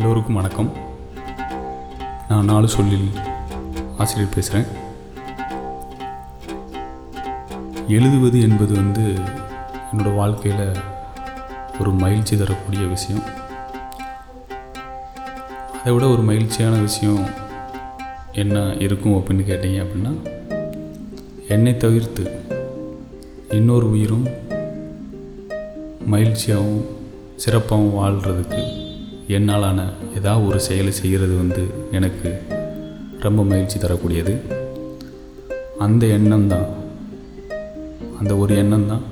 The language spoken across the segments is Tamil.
எல்லோருக்கும் வணக்கம் நான் நாலு சொல்லில் ஆசிரியர் பேசுகிறேன் எழுதுவது என்பது வந்து என்னோடய வாழ்க்கையில் ஒரு மகிழ்ச்சி தரக்கூடிய விஷயம் அதை விட ஒரு மகிழ்ச்சியான விஷயம் என்ன இருக்கும் அப்படின்னு கேட்டீங்க அப்படின்னா என்னை தவிர்த்து இன்னொரு உயிரும் மகிழ்ச்சியாகவும் சிறப்பாகவும் வாழ்கிறதுக்கு என்னாலான ஏதாவது ஒரு செயலை செய்கிறது வந்து எனக்கு ரொம்ப மகிழ்ச்சி தரக்கூடியது அந்த எண்ணம் தான் அந்த ஒரு எண்ணம் தான்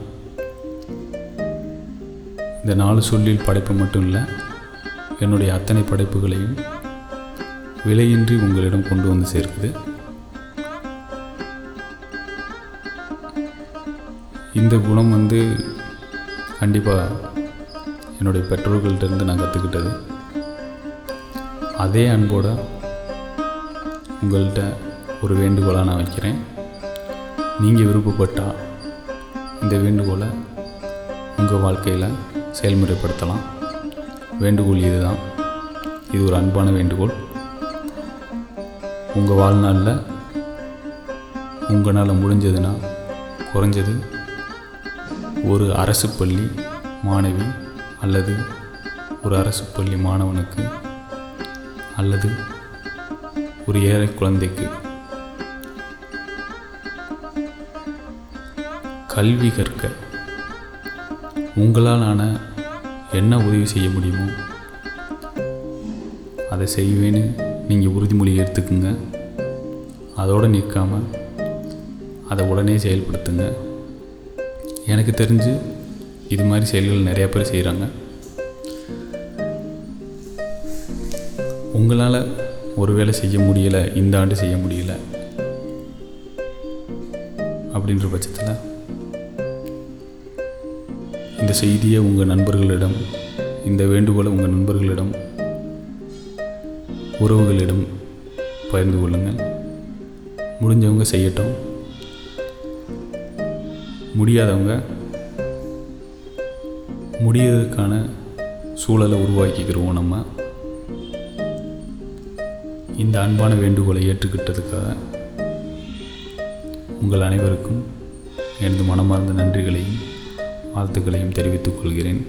இந்த நாலு சொல்லில் படைப்பு மட்டும் இல்லை என்னுடைய அத்தனை படைப்புகளையும் விலையின்றி உங்களிடம் கொண்டு வந்து சேர்க்குது இந்த குணம் வந்து கண்டிப்பாக என்னுடைய பெற்றோர்கள்ட்ட இருந்து நான் கற்றுக்கிட்டது அதே அன்போட உங்கள்கிட்ட ஒரு வேண்டுகோளாக நான் வைக்கிறேன் நீங்கள் விருப்பப்பட்டால் இந்த வேண்டுகோளை உங்கள் வாழ்க்கையில் செயல்முறைப்படுத்தலாம் வேண்டுகோள் இதுதான் இது ஒரு அன்பான வேண்டுகோள் உங்கள் வாழ்நாளில் உங்களால் முடிஞ்சதுன்னா குறைஞ்சது ஒரு அரசு பள்ளி மாணவி அல்லது ஒரு அரசு பள்ளி மாணவனுக்கு அல்லது ஒரு ஏழை குழந்தைக்கு கல்வி கற்க உங்களால் ஆன என்ன உதவி செய்ய முடியுமோ அதை செய்வேன்னு நீங்கள் உறுதிமொழி எடுத்துக்குங்க அதோடு நிற்காமல் அதை உடனே செயல்படுத்துங்க எனக்கு தெரிஞ்சு இது மாதிரி செயல்கள் நிறையா பேர் செய்கிறாங்க உங்களால் ஒரு வேளை செய்ய முடியலை இந்த ஆண்டு செய்ய முடியல அப்படின்ற பட்சத்தில் இந்த செய்தியை உங்கள் நண்பர்களிடம் இந்த வேண்டுகோளை உங்கள் நண்பர்களிடம் உறவுகளிடம் பகிர்ந்து கொள்ளுங்கள் முடிஞ்சவங்க செய்யட்டும் முடியாதவங்க முடியறதுக்கான சூழலை உருவாக்கிக்கிறோம் நம்ம இந்த அன்பான வேண்டுகோளை ஏற்றுக்கிட்டதுக்காக உங்கள் அனைவருக்கும் எனது மனமார்ந்த நன்றிகளையும் வாழ்த்துக்களையும் தெரிவித்துக் கொள்கிறேன்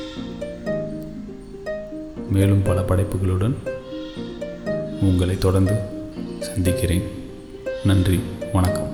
மேலும் பல படைப்புகளுடன் உங்களை தொடர்ந்து சந்திக்கிறேன் நன்றி வணக்கம்